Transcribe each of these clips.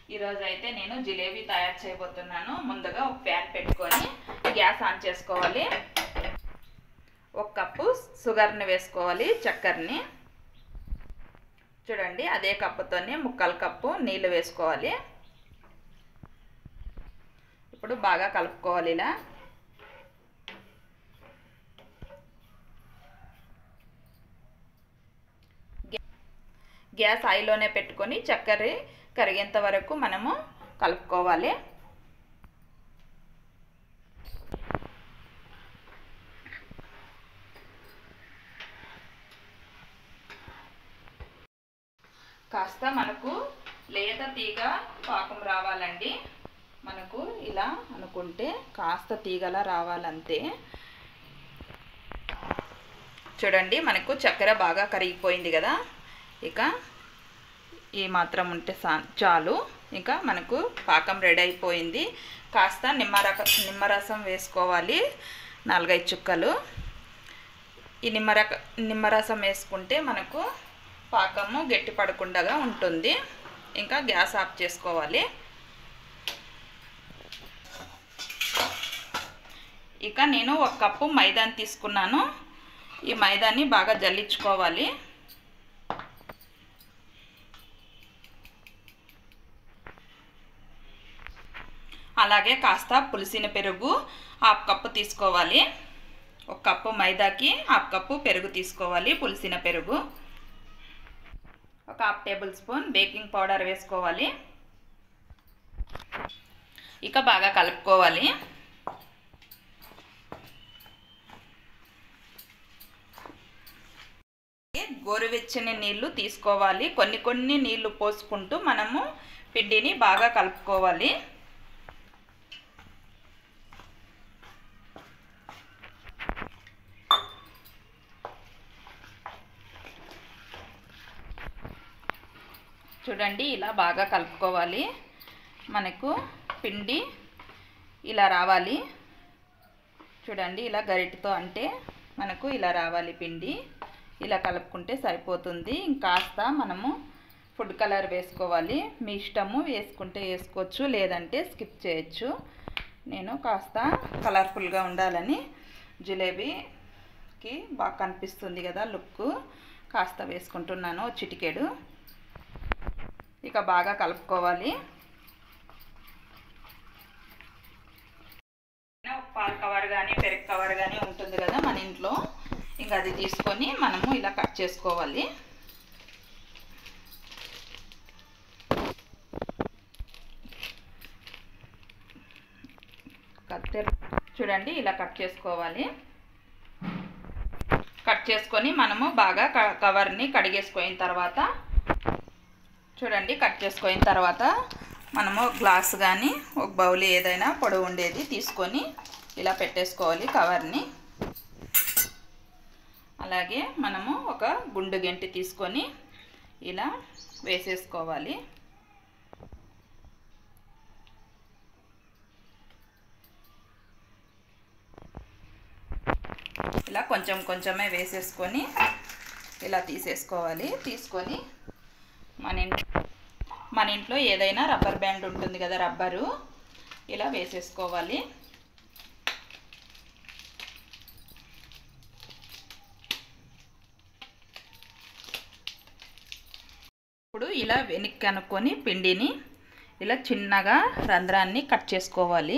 ఈరోజు అయితే నేను జిలేబీ తయారు చేయబోతున్నాను ముందుగా ఒక ప్యాన్ పెట్టుకొని గ్యాస్ ఆన్ చేసుకోవాలి ఒక కప్పు షుగర్ని వేసుకోవాలి చక్కెరని చూడండి అదే కప్పుతోనే ముక్కల కప్పు నీళ్ళు వేసుకోవాలి ఇప్పుడు బాగా కలుపుకోవాలి ఇలా గ్యాస్ హైలోనే పెట్టుకొని చక్కెర కరిగేంత వరకు మనము కలుపుకోవాలి కాస్త మనకు లేత తీగ పాకం రావాలండి మనకు ఇలా అనుకుంటే కాస్త తీగలా రావాలంతే చూడండి మనకు చక్కెర బాగా కరిగిపోయింది కదా ఇక ఈ మాత్రం ఉంటే చాలు ఇంకా మనకు పాకం రెడీ అయిపోయింది కాస్త నిమ్మరక నిమ్మరసం వేసుకోవాలి నాలుగైదు చుక్కలు ఈ నిమ్మరక నిమ్మరసం వేసుకుంటే మనకు పాకము గట్టి పడకుండా ఉంటుంది ఇంకా గ్యాస్ ఆఫ్ చేసుకోవాలి ఇక నేను ఒక కప్పు మైదాని తీసుకున్నాను ఈ మైదాన్ని బాగా జల్లించుకోవాలి అలాగే కాస్త పులిసిన పెరుగు హాఫ్ కప్పు తీసుకోవాలి ఒక కప్పు మైదాకి హాఫ్ కప్పు పెరుగు తీసుకోవాలి పులిసిన పెరుగు ఒక half table spoon baking powder వేసుకోవాలి ఇక బాగా కలుపుకోవాలి గోరువెచ్చని నీళ్లు తీసుకోవాలి కొన్ని కొన్ని నీళ్లు పోసుకుంటూ మనము పిండిని బాగా కలుపుకోవాలి చూడండి ఇలా బాగా కలుపుకోవాలి మనకు పిండి ఇలా రావాలి చూడండి ఇలా గరిటతో అంటే మనకు ఇలా రావాలి పిండి ఇలా కలుపుకుంటే సరిపోతుంది ఇంకాస్త మనము ఫుడ్ కలర్ వేసుకోవాలి మీ ఇష్టము వేసుకుంటే వేసుకోవచ్చు లేదంటే స్కిప్ చేయొచ్చు నేను కాస్త కలర్ఫుల్గా ఉండాలని జిలేబీకి బాగా కనిపిస్తుంది కదా లుక్ కాస్త వేసుకుంటున్నాను చిటికెడు ఇక బాగా కలుపుకోవాలి పాలు కవర్ కానీ పెరుగు కవర్ కానీ ఉంటుంది కదా మన ఇంట్లో ఇంకా అది తీసుకొని మనము ఇలా కట్ చేసుకోవాలి కత్తెర చూడండి ఇలా కట్ చేసుకోవాలి కట్ చేసుకొని మనము బాగా కవర్ని కడిగేసుకున్న తర్వాత చూడండి కట్ చేసుకున్న తర్వాత మనము గ్లాస్ కానీ ఒక బౌల్ ఏదైనా పొడవు ఉండేది తీసుకొని ఇలా పెట్టేసుకోవాలి కవర్ని అలాగే మనము ఒక గుండు గెంటి తీసుకొని ఇలా వేసేసుకోవాలి ఇలా కొంచెం కొంచెమే వేసేసుకొని ఇలా తీసేసుకోవాలి తీసుకొని మన ఇంట్లో మన ఇంట్లో ఏదైనా రబ్బర్ బ్యాండ్ ఉంటుంది కదా రబ్బరు ఇలా వేసేసుకోవాలి ఇప్పుడు ఇలా వెనక్కి అనుకొని పిండిని ఇలా చిన్నగా రంధ్రాన్ని కట్ చేసుకోవాలి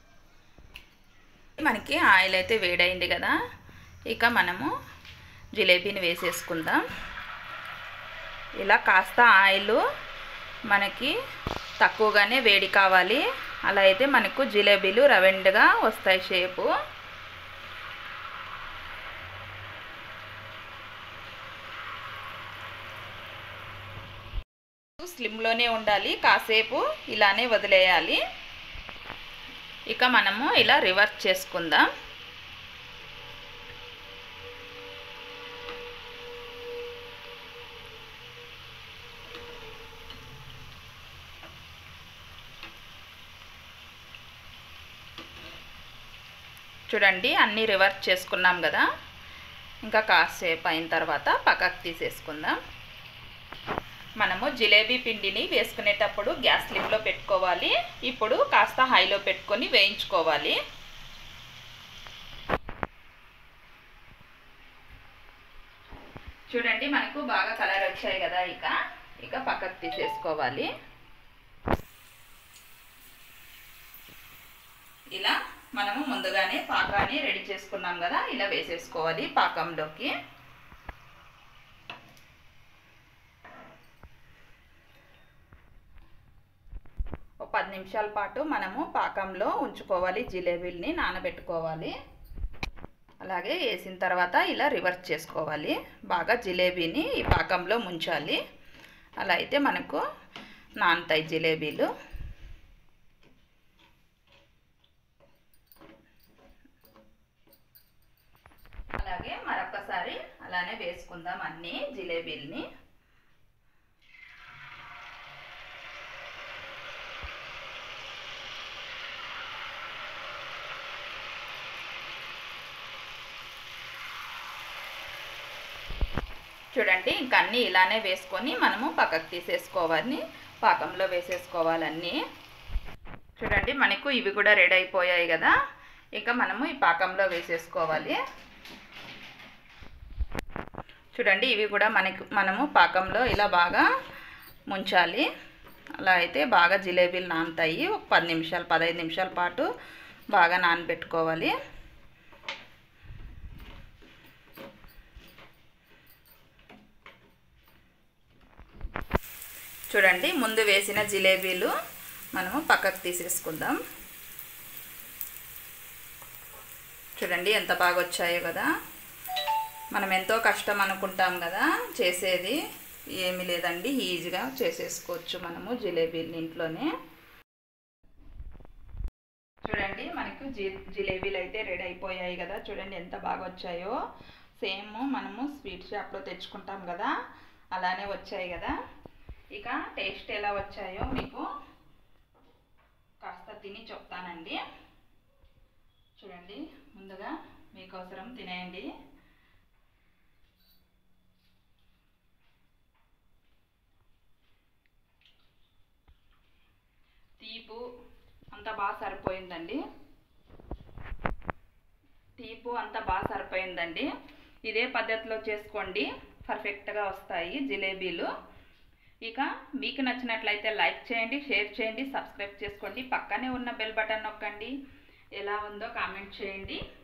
మనకి ఆయిల్ అయితే వేడైంది కదా ఇక మనము జిలేబీని వేసేసుకుందాం ఇలా కాస్త ఆయిల్ మనకి తక్కువగానే వేడి కావాలి అలా అయితే మనకు జిలేబీలు రవెండ్గా వస్తాయి షేపు స్లిమ్లోనే ఉండాలి కాసేపు ఇలానే వదిలేయాలి ఇక మనము ఇలా రివర్స్ చేసుకుందాం చూడండి అన్నీ రివర్స్ చేసుకున్నాం కదా ఇంకా కాసేపు అయిన తర్వాత పక్కకు తీసేసుకుందాం మనము జిలేబీ పిండిని వేసుకునేటప్పుడు గ్యాస్ స్లిమ్లో పెట్టుకోవాలి ఇప్పుడు కాస్త హైలో పెట్టుకొని వేయించుకోవాలి చూడండి మనకు బాగా కలర్ వచ్చాయి కదా ఇక ఇక పక్కకు తీసేసుకోవాలి ఇలా మనము ముందుగానే పాకాన్ని రెడీ చేసుకున్నాం కదా ఇలా వేసేసుకోవాలి పాకంలోకి ఒక పది నిమిషాల పాటు మనము పాకంలో ఉంచుకోవాలి జిలేబీల్ని నానబెట్టుకోవాలి అలాగే వేసిన తర్వాత ఇలా రివర్స్ చేసుకోవాలి బాగా జిలేబీని ఈ పాకంలో ముంచాలి అలా అయితే మనకు నానతాయి జిలేబీలు అలాగే మరొకసారి అలానే వేసుకుందాం అన్ని జిలేబీల్ని చూడండి ఇంక అన్నీ ఇలానే వేసుకొని మనము పక్కకు తీసేసుకోవాలి పాకంలో వేసేసుకోవాలన్నీ చూడండి మనకు ఇవి కూడా రెడీ అయిపోయాయి కదా ఇంకా మనము ఈ పాకంలో వేసేసుకోవాలి చూడండి ఇవి కూడా మనకు మనము పాకంలో ఇలా బాగా ముంచాలి అలా అయితే బాగా జిలేబీలు నానుతాయి ఒక పది నిమిషాలు పదహైదు నిమిషాల పాటు బాగా నానబెట్టుకోవాలి చూడండి ముందు వేసిన జిలేబీలు మనము పక్కకు తీసేసుకుందాం చూడండి ఎంత బాగా వచ్చాయో కదా మనం ఎంతో కష్టం అనుకుంటాం కదా చేసేది ఏమీ లేదండి ఈజీగా చేసేసుకోవచ్చు మనము జిలేబీలు ఇంట్లోనే చూడండి మనకు జి జిలేబీలు అయితే రెడీ అయిపోయాయి కదా చూడండి ఎంత బాగా వచ్చాయో సేమ్ మనము స్వీట్ షాప్లో తెచ్చుకుంటాం కదా అలానే వచ్చాయి కదా ఇక టేస్ట్ ఎలా వచ్చాయో మీకు కాస్త తిని చెప్తానండి చూడండి ముందుగా మీకోసరం తినేయండి తీపు అంత బాగా సరిపోయిందండి తీపు అంతా బాగా సరిపోయిందండి ఇదే పద్ధతిలో చేసుకోండి పర్ఫెక్ట్గా వస్తాయి జిలేబీలు ఇక మీకు నచ్చినట్లయితే లైక్ చేయండి షేర్ చేయండి సబ్స్క్రైబ్ చేసుకోండి పక్కనే ఉన్న బెల్ బటన్ నొక్కండి ఎలా ఉందో కామెంట్ చేయండి